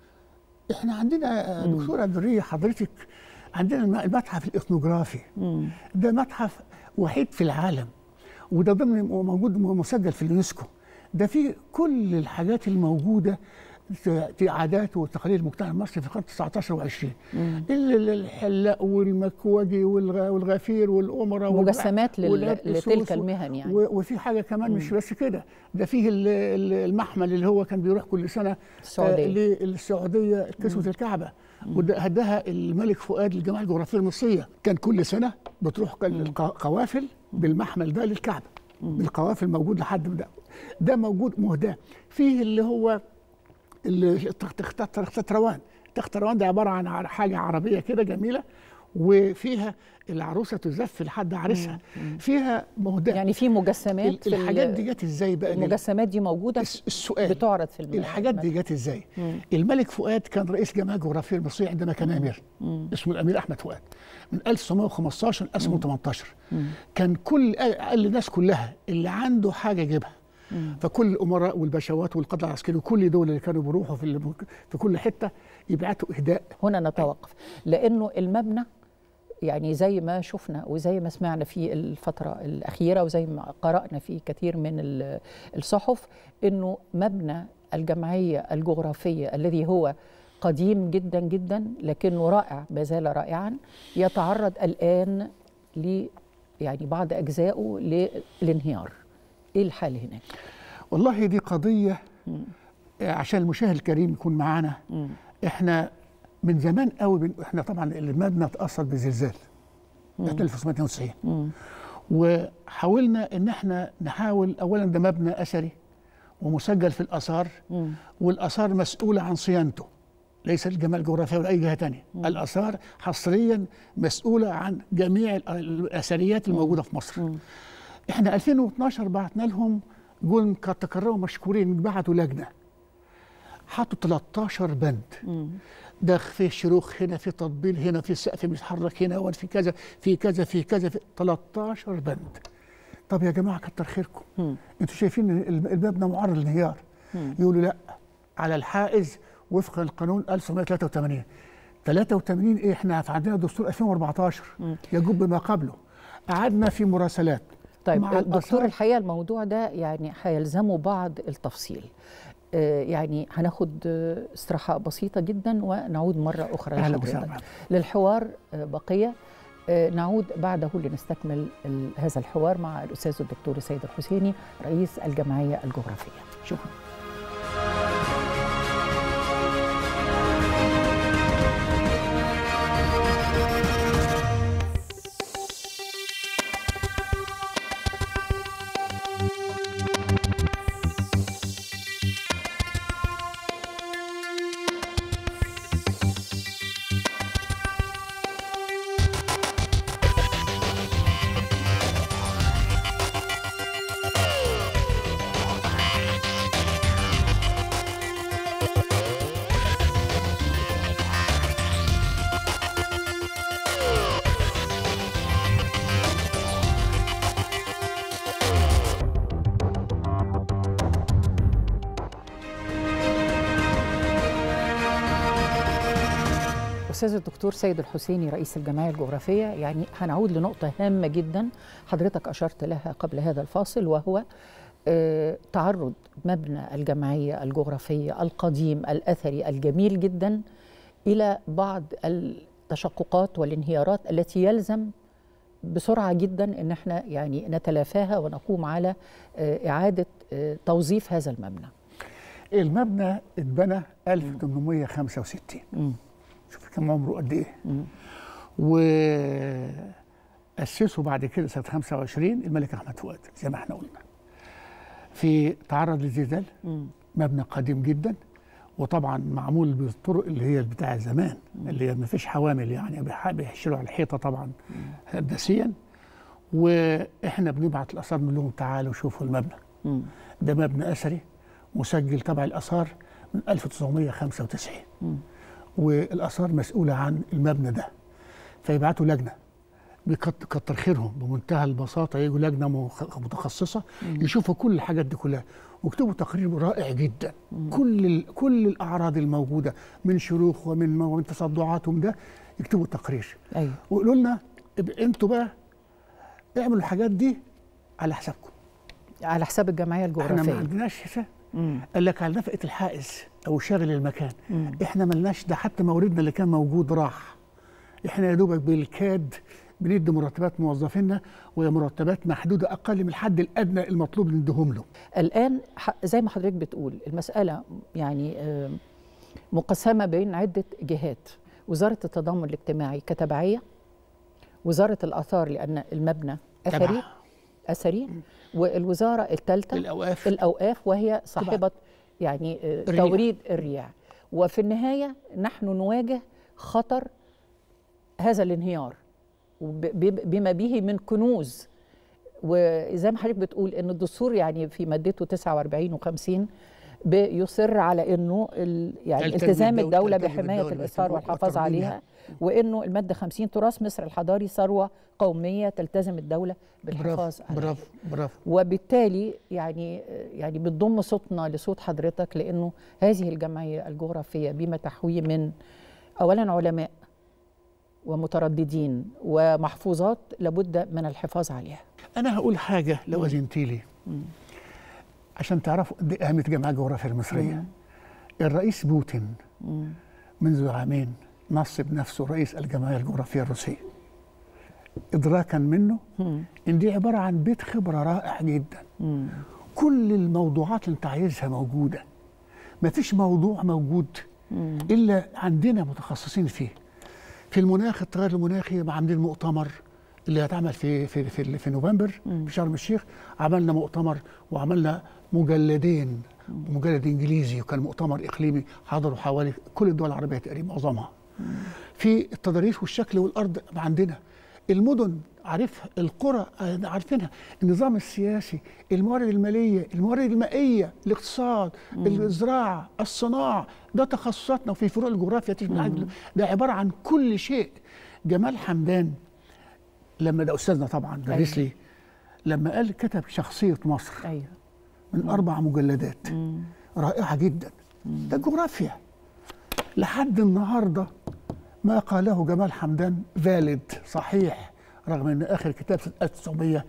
احنا عندنا آه، دكتوره دريه حضرتك عندنا الم- المتحف الاثنوغرافي ده متحف وحيد في العالم وده ضمن موجود مسجل في اليونسكو ده فيه كل الحاجات الموجوده في عادات وتقاليد المجتمع المصري في القرن 19 و20 الحلاق والمكوجي والغ- والغفير والامراء والع- مجسمات لل- والعرق لتلك السوس و- المهن يعني. و- وفي حاجه كمان مش بس كده ده فيه ال- ال- المحمل اللي هو كان بيروح كل سنه السعودية. آه، للسعوديه كسوه الكعبه وده هداها الملك فؤاد للجماعه الجغرافيه المصريه كان كل سنه بتروح كان الق- قوافل بالمحمل ده للكعبه القوافل موجود لحد ده ده موجود مهداه فيه اللي هو التختروان التختروان ده عباره عن ع- حاجه عربيه كده جميله وفيها العروسه تزف لحد عريسها فيها مهداه يعني في مجسمات ال- في ال- الحاجات دي جت ازاي بقى لل- المجسمات دي موجوده الس- السؤال بتعرض في الم- الحاجات دي جت ازاي؟ الملك فؤاد كان رئيس الجمعيه الجغرافيه المصريه عندما كان امير اسمه الامير احمد فؤاد من 1915 ل 1918 كان كل قال للناس كلها اللي عنده حاجه يجيبها فكل الامراء والبشوات والقاده العسكري وكل دول اللي كانوا بيروحوا في ال- في كل حته يبعتوا اهداء هنا نتوقف لانه المبنى يعني زي ما شفنا وزي ما سمعنا في الفترة الأخيرة وزي ما قرأنا في كثير من ال- الصحف أنه مبنى الجمعية الجغرافية الذي هو قديم جدا جدا لكنه رائع ما زال رائعا يتعرض الآن ل يعني بعض أجزائه للانهيار إيه الحال هناك؟ والله دي قضيه عشان المشاهد الكريم يكون معانا احنا من زمان قوي بن... احنا طبعا المبنى اتاثر بزلزال سنه 1992 وحاولنا ان احنا نحاول اولا ده مبنى اثري ومسجل في الاثار والاثار مسؤوله عن صيانته ليس الجمعيه الجغرافيه ولا اي جهه ثانيه الاثار حصريا مسؤوله عن جميع ال- الاثريات الموجوده في مصر احنا 2012 بعتنا لهم جول قد تكرموا مشكورين بعتوا لجنه حطوا 13 بند ده في شروخ هنا في تطبيل هنا في سقف بيتحرك هنا وفي كذا في كذا في كذا في 13 بند طب يا جماعه كتر خيركم انتوا شايفين إن الم- المبنى معرض للانهيار يقولوا لا على الحائز وفقا للقانون 1983 83 ايه احنا عندنا دستور 2014 يجوب بما قبله قعدنا في مراسلات طيب مع دكتور الآثار. الحقيقه الموضوع ده يعني هيلزمه بعض التفصيل آه، يعني هناخد آه، استراحه بسيطه جدا ونعود مره اخرى أهلا لحضرتك وسهلا. للحوار آه، بقيه آه، نعود بعده لنستكمل ال- هذا الحوار مع الاستاذ الدكتور سيد الحسيني رئيس الجمعيه الجغرافيه شكرا استاذ الدكتور سيد الحسيني رئيس الجمعيه الجغرافيه يعني هنعود لنقطه هامه جدا حضرتك اشرت لها قبل هذا الفاصل وهو آه، تعرض مبنى الجمعيه الجغرافيه القديم الاثري الجميل جدا الى بعض التشققات والانهيارات التي يلزم بسرعه جدا ان احنا يعني نتلافاها ونقوم على آه، اعاده آه، توظيف هذا المبنى المبنى اتبنى 1865 شوف كم عمره قد ايه وأسسه بعد كده سنة 25 الملك أحمد فؤاد زي ما احنا قلنا في تعرض للزلزال مبنى قديم جدا وطبعا معمول بالطرق اللي هي بتاع زمان اللي هي ما فيش حوامل يعني بيح- بيحشروا على الحيطه طبعا هندسيا واحنا بنبعت الاثار نقول لهم تعالوا شوفوا المبنى ده مبنى اثري مسجل تبع الاثار من 1995 والاثار مسؤوله عن المبنى ده فيبعتوا لجنه بيكت- كتر خيرهم بمنتهى البساطه يجوا لجنه مخ- متخصصه يشوفوا كل الحاجات دي كلها ويكتبوا تقرير رائع جدا كل ال- كل الاعراض الموجوده من شروخ ومن ومن تصدعاتهم ده يكتبوا تقرير ايوه ويقولوا لنا اب- انتوا بقى اعملوا الحاجات دي على حسابكم على حساب الجمعيه احنا ما الجغرافيه عندناش حساب مم. قال لك على نفقه الحائز او شاغل المكان احنا ملناش ده حتى موردنا اللي كان موجود راح احنا يا دوبك بالكاد بندي مرتبات موظفينا وهي مرتبات محدوده اقل من الحد الادنى المطلوب نديهم له الآن ح- زي ما حضرتك بتقول المسألة يعني آه، مقسمة بين عدة جهات وزارة التضامن الاجتماعي كتبعية وزارة الآثار لأن المبنى أثري تبع. أثري والوزارة الثالثة الاوقاف الأوقاف وهي صاحبة يعني آه، الريع. توريد الرياع وفي النهاية نحن نواجه خطر هذا الانهيار وب- ب- بما به من كنوز وزي ما حضرتك بتقول ان الدستور يعني في مادته 49 و50 بيصر على انه ال- يعني تلتزم التزام الدولة- الدوله تلتزم بحمايه الدولة الاثار بالحقوق والحفاظ وتقديمها. عليها وانه الماده 50 تراث مصر الحضاري ثروه قوميه تلتزم الدوله بالحفاظ برافو عليها برافو برافو وبالتالي يعني يعني بتضم صوتنا لصوت حضرتك لانه هذه الجمعيه الجغرافيه بما تحويه من اولا علماء ومترددين ومحفوظات لابد من الحفاظ عليها انا هقول حاجه لو اذنتي لي عشان تعرفوا قد ايه اهميه جامعه الجغرافيا المصريه الرئيس بوتين منذ عامين نصب نفسه رئيس الجمعيه الجغرافيه الروسيه ادراكا منه ان دي عباره عن بيت خبره رائع جدا كل الموضوعات اللي انت عايزها موجوده ما فيش موضوع موجود الا عندنا متخصصين فيه في المناخ التغير المناخي عاملين مؤتمر اللي هيتعمل في في في, في نوفمبر في شرم الشيخ عملنا مؤتمر وعملنا مجلدين مجلد انجليزي وكان مؤتمر اقليمي حضروا حوالي كل الدول العربيه تقريبا معظمها في التضاريس والشكل والارض عندنا المدن عارفها القرى عارفينها النظام السياسي الموارد الماليه الموارد المائيه الاقتصاد الزراعه الصناعه ده تخصصاتنا وفي فروع الجغرافيا تيجي من عند- ده عباره عن كل شيء جمال حمدان لما ده استاذنا طبعا درس لي لما قال كتب شخصيه مصر ايوه من اربع مجلدات رائعه جدا ده جغرافيا لحد النهارده ما قاله جمال حمدان فالد صحيح رغم ان اخر كتاب سنه 1900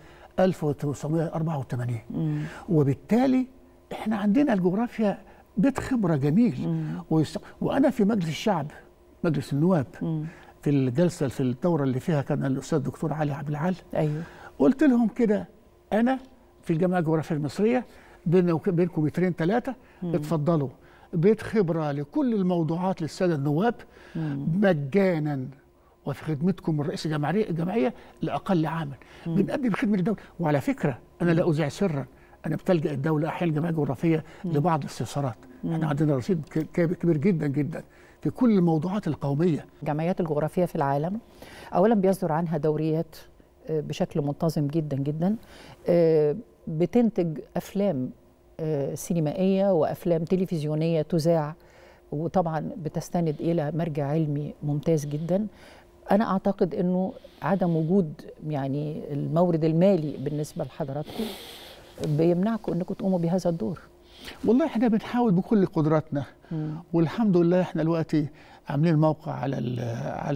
1984 وبالتالي احنا عندنا الجغرافيا بيت خبره جميل ويست... وانا في مجلس الشعب مجلس النواب في الجلسه في الدوره اللي فيها كان الاستاذ الدكتور علي عبد العال ايوه قلت لهم كده انا في الجامعه الجغرافيه المصريه بيننا وك- بينكم مترين ثلاثه اتفضلوا بيت خبره لكل الموضوعات للساده النواب مجانا وفي خدمتكم الرئيس الجمعيه الجمعيه لاقل عمل بنقدم خدمه للدوله وعلى فكره انا لا اذيع سرا انا بتلجا الدوله احيانا الجمعيه الجغرافيه لبعض الاستفسارات احنا عندنا رصيد ك- ك- كبير جدا جدا في كل الموضوعات القوميه الجمعيات الجغرافية في العالم أولا بيصدر عنها دوريات آه، بشكل منتظم جدا جدا آه، بتنتج أفلام آه، سينمائية وأفلام تلفزيونية تذاع وطبعا بتستند إلى مرجع علمي ممتاز جدا أنا أعتقد أنه عدم وجود يعني المورد المالي بالنسبة لحضراتكم بيمنعكم أنكم تقوموا بهذا الدور والله احنا بنحاول بكل قدراتنا والحمد لله احنا دلوقتي عاملين موقع على ال على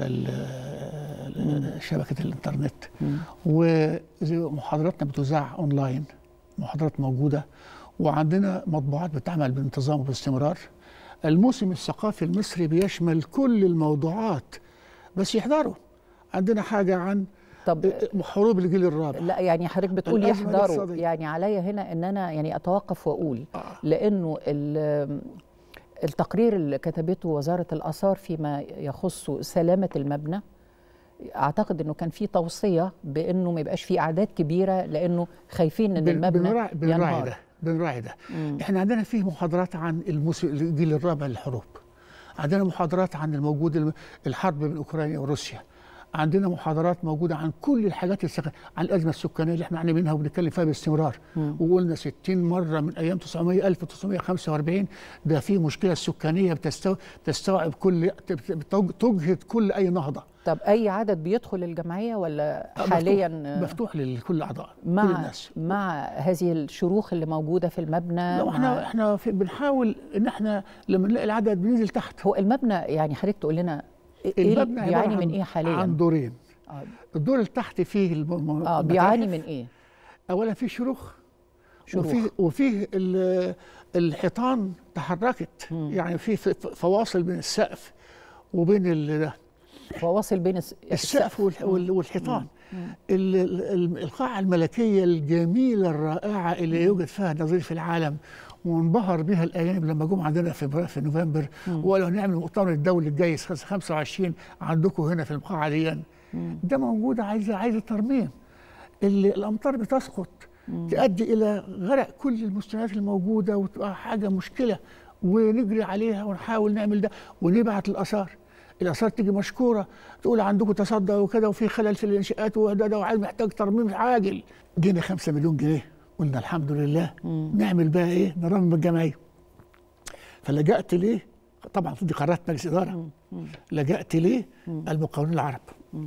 ال شبكه الانترنت ومحاضراتنا بتذاع اونلاين محاضرات موجوده وعندنا مطبوعات بتعمل بانتظام وباستمرار الموسم الثقافي المصري بيشمل كل الموضوعات بس يحضروا عندنا حاجه عن طب حروب الجيل الرابع لا يعني حضرتك بتقول الأزمة يحضروا الاقتصادية. يعني عليا هنا ان انا يعني اتوقف واقول آه. لانه ال- التقرير اللي كتبته وزاره الاثار فيما يخص سلامه المبنى اعتقد انه كان في توصيه بانه ما يبقاش في اعداد كبيره لانه خايفين ان بن- المبنى بنراعي بنراعي ينهار ده بنراعي ده احنا عندنا فيه محاضرات عن الموسم الجيل الرابع للحروب عندنا محاضرات عن الموجود الم- الحرب بين اوكرانيا وروسيا عندنا محاضرات موجوده عن كل الحاجات السك... عن الازمه السكانيه اللي احنا عاني منها وبنتكلم فيها باستمرار وقلنا 60 مره من ايام 900 1945 ده في مشكله سكانيه بتستو... بتستوعب كل بتج- تجهد كل اي نهضه طب اي عدد بيدخل الجمعيه ولا حاليا مفتوح, مفتوح لكل الاعضاء كل مع الناس مع هذه الشروخ اللي موجوده في المبنى لو مع- احنا احنا في بنحاول ان احنا لما نلاقي العدد بننزل تحت هو المبنى يعني حضرتك تقول لنا ايه المبنى عبارة بيعاني عن- من ايه حاليا؟ عن دورين آه. الدور اللي تحت فيه الم- م- اه المتاحف. بيعاني من ايه؟ اولا في شروخ شروخ. وفيه وفيه ال- الحيطان تحركت يعني في ف- ف- فواصل بين السقف وبين ال- ده. فواصل بين الس- السقف والح- وال- والحيطان ال- ال- ال- القاعة الملكية الجميلة الرائعة اللي يوجد فيها نظير في العالم وانبهر بها الأجانب لما جم عندنا في فبراير- في نوفمبر وقالوا هنعمل المؤتمر الدولي الجاي 25 عندكم هنا في القاعة دي ده موجود عايزة عايزة ترميم اللي الأمطار بتسقط تؤدي إلى غرق كل المستويات الموجودة وتبقى حاجة مشكلة ونجري عليها ونحاول نعمل ده ونبعت الآثار الآثار تيجي مشكورة تقول عندكم تصدى وكده وفي خلل في الإنشاءات وده ده وعايز محتاج ترميم عاجل جينا 5 مليون جنيه قلنا الحمد لله نعمل بقى إيه نرمم الجمعية فلجأت ليه طبعا دي قرارات مجلس إدارة لجأت ليه المقاولين العرب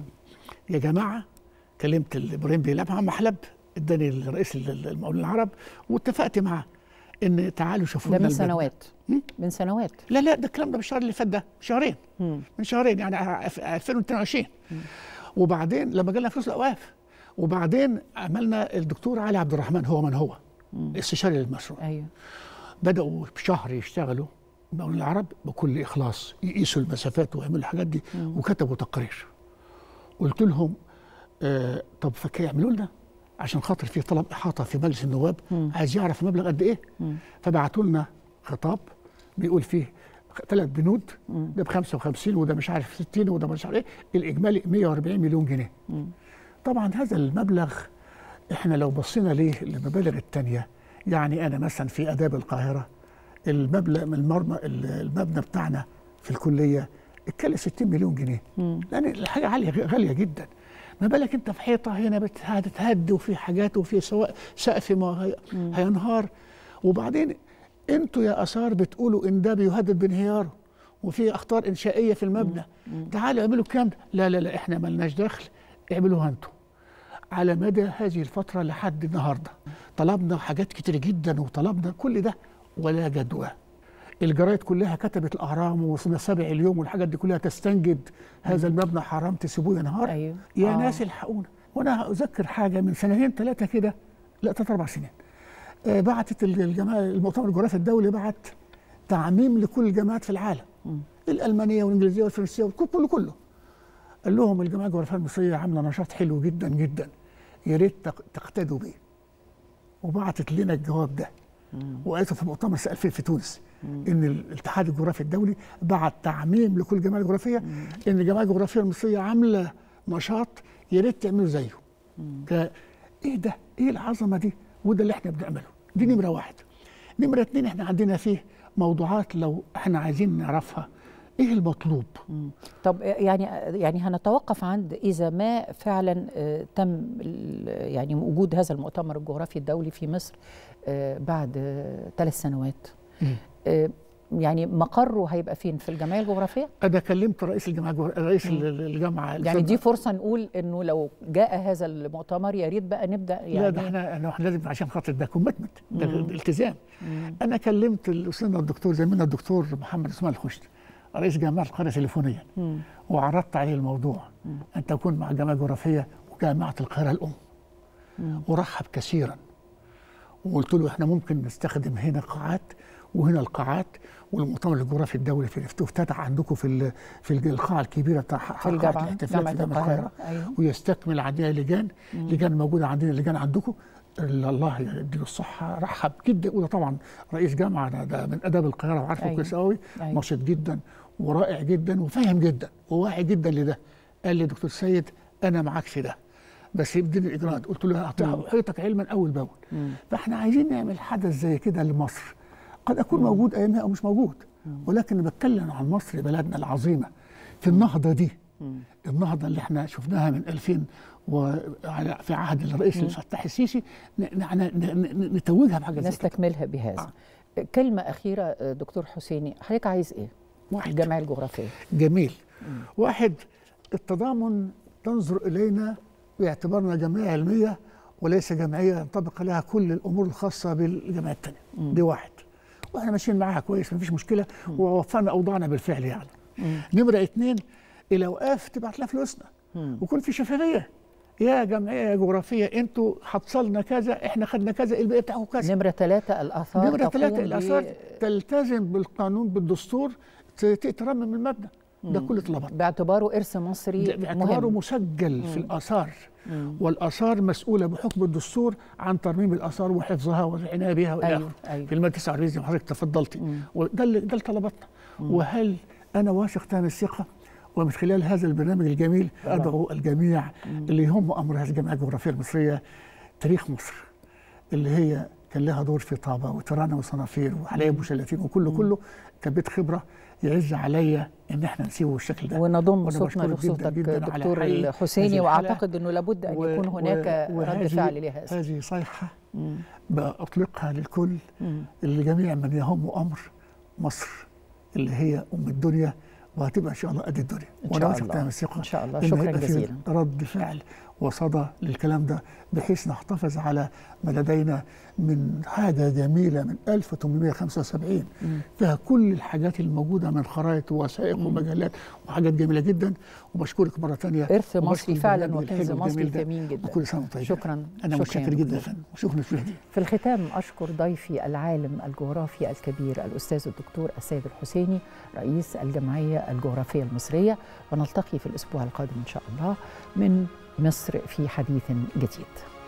يا جماعة كلمت ابراهيم بيلعب مع محلب اداني الرئيس المقاولين العرب واتفقت معاه ان تعالوا شوفوا ده لنا من البلد. سنوات مم؟ من سنوات لا لا ده الكلام ده من الشهر اللي فات ده شهرين مم. من شهرين يعني ع- في 2022 وبعدين لما جالنا فلوس الاوقاف وبعدين عملنا الدكتور علي عبد الرحمن هو من هو استشاري للمشروع ايوه بداوا بشهر يشتغلوا المقاولين العرب بكل اخلاص يقيسوا المسافات ويعملوا الحاجات دي وكتبوا تقرير قلت لهم آه طب فكي يعملوا لنا عشان خاطر في طلب احاطه في مجلس النواب عايز يعرف المبلغ قد ايه فبعتوا لنا خطاب بيقول فيه ثلاث بنود ده ب 55 وده مش عارف 60 وده مش عارف ايه الاجمالي 140 مليون جنيه طبعا هذا المبلغ احنا لو بصينا ليه للمبالغ التانية يعني انا مثلا في اداب القاهره المبلغ من المرمى المبنى بتاعنا في الكليه اتكلف 60 مليون جنيه لان الحاجه عاليه غاليه جدا ما بالك انت في حيطه هنا بت- هتتهد وفي حاجات وفي سواء سقف ما هي- هينهار وبعدين انتوا يا اثار بتقولوا ان ده بيهدد بانهياره وفي اخطار انشائيه في المبنى تعالوا اعملوا الكلام ده لا لا لا احنا ملناش دخل اعملوها انتوا على مدى هذه الفترة لحد النهاردة طلبنا حاجات كتير جدا وطلبنا كل ده ولا جدوى الجرايد كلها كتبت الأهرام ومسابع اليوم والحاجات دي كلها تستنجد هذا المبنى حرام تسيبوه ينهار أيوه. يا آه. ناس الحقونا وأنا أذكر حاجة من سنتين ثلاثة كده لا ثلاث أربع سنين آه، بعتت الجماعة المؤتمر الجغرافي الدولي بعت تعميم لكل الجامعات في العالم الألمانية والإنجليزية والفرنسية وكل- كله كله قال لهم الجماعه الجغرافيه المصريه عامله نشاط حلو جدا جدا يا ريت تق- تقتدوا بيه وبعتت لنا الجواب ده وقالته في مؤتمر سال فيه في تونس ان الاتحاد الجغرافي الدولي بعت تعميم لكل الجماعه الجغرافيه ان الجماعه الجغرافيه المصريه عامله نشاط يا ريت تعملوا زيه ك- ايه ده ايه العظمه دي وده اللي احنا بنعمله دي نمره واحد نمره اتنين احنا عندنا فيه موضوعات لو احنا عايزين نعرفها ايه المطلوب طب يعني يعني هنتوقف عند اذا ما فعلا آه، تم ال- يعني وجود هذا المؤتمر الجغرافي الدولي في مصر آه، بعد ثلاث سنوات آه، يعني مقره هيبقى فين في الجمعيه الجغرافيه انا كلمت رئيس الجامعه الجغ- رئيس ال- الجامعه يعني دي فرصه نقول انه لو جاء هذا المؤتمر يا ريت بقى نبدا يعني لا ده احنا احنا إحنا لازم عشان خاطر ده كوميتمنت ده التزام انا كلمت الاستاذنا الدكتور زميلنا الدكتور محمد اسماعيل الخشت رئيس جامعه القاهره تليفونيا وعرضت عليه الموضوع ان تكون مع الجامعه الجغرافيه وجامعه القاهره الام ورحب كثيرا وقلت له احنا ممكن نستخدم هنا قاعات وهنا القاعات والمؤتمر الجغرافي الدولي في افتتح عندكم في ال- في الج- القاعه الكبيره بتاع في الجامعه جامعه جامعه القاهره ايوه ويستكمل عندنا لجان لجان موجوده عندنا لجان عندكم ال- الله يديله الصحه رحب جدا وده طبعا رئيس جامعه ده, ده من اداب القاهره وعارفه أيوة. كويس قوي أيوة. نشيط جدا ورائع جدا وفاهم جدا وواعي جدا لده قال لي دكتور سيد انا معاك في ده بس يبدل الاجراءات قلت له اعطيتك علما اول باول فاحنا عايزين نعمل حدث زي كده لمصر قد اكون موجود ايامها او مش موجود ولكن بتكلم عن مصر بلدنا العظيمه في النهضه دي النهضه اللي احنا شفناها من 2000 وعلى في عهد الرئيس الفتاح السيسي ن- ن- ن- ن- نتوجها بحاجه زي كده نستكملها بهذا كلمه اخيره آه، دكتور حسيني حضرتك عايز ايه واحد الجمعيه الجغرافيه جميل واحد التضامن تنظر الينا باعتبارنا جمعيه علميه وليس جمعيه ينطبق عليها كل الامور الخاصه بالجمعيه الثانيه دي واحد واحنا ماشيين معاها كويس مفيش مشكله ووفقنا اوضاعنا بالفعل يعني نمره اثنين الاوقاف تبعت لها فلوسنا ويكون في شفافيه يا جمعيه يا جغرافيه انتوا حصلنا كذا احنا خدنا كذا الباقي بتاعه كذا نمرة ثلاثة الآثار نمرة تقوم ثلاثة ب- الآثار تلتزم بالقانون بالدستور ت- ت- ترمم المبنى ده مم. كل طلبات باعتباره إرث مصري ده باعتباره مهم مسجل في مم. الآثار مم. والآثار مسؤولة بحكم الدستور عن ترميم الآثار وحفظها والعناية بها وإلى أيوه آخره أيوه في المادة 49 زي ما حضرتك تفضلتي مم. وده اللي ده اللي طلباتنا مم. وهل أنا واثق تام الثقة ومن خلال هذا البرنامج الجميل طبعا. أدعو الجميع مم. اللي يهم أمر هذه الجمعية الجغرافية المصرية تاريخ مصر اللي هي كان لها دور في طابة وترانة وصنافير وحلايب وشلاتين وكله مم. كله كبيت خبرة يعز عليا إن احنا نسيبه بالشكل ده ونضم وأنا صوتنا بشكرك جداً لصوتك جداً على دكتور حقيقي هذه الحسيني الحلقة. واعتقد انه لابد ان و- يكون و- هناك رد وهذه- فعل لهذا هذه صيحة مم. بأطلقها للكل مم. لجميع من يهم أمر مصر اللي هي أم الدنيا وهتبقى إن شاء الله قد الدنيا إن وأنا شاء واثق الله. تمام الثقة ان شاء الله إن شكرا هيبقى في جزيلا رد فعل وصدى للكلام ده بحيث نحتفظ على ما لدينا من حاجة جميلة من 1875 مم. فيها كل الحاجات الموجودة من خرائط ووثائق مم. ومجلات وحاجات جميلة جدا وبشكرك مرة ثانية ارث وبشكر مصري فعلا البرنامج وكنز الحلو مصري الجميل ده. ثمين جدا وكل سنة وأنت طيب شكرا أنا شكراً متشكر يا جدا يا دكتور. فندم وشكرا مشاهدين في الختام أشكر ضيفي العالم الجغرافي الكبير الأستاذ الدكتور السيد الحسيني رئيس الجمعية الجغرافية المصرية ونلتقي في الأسبوع القادم إن شاء الله من مصر في حديث جديد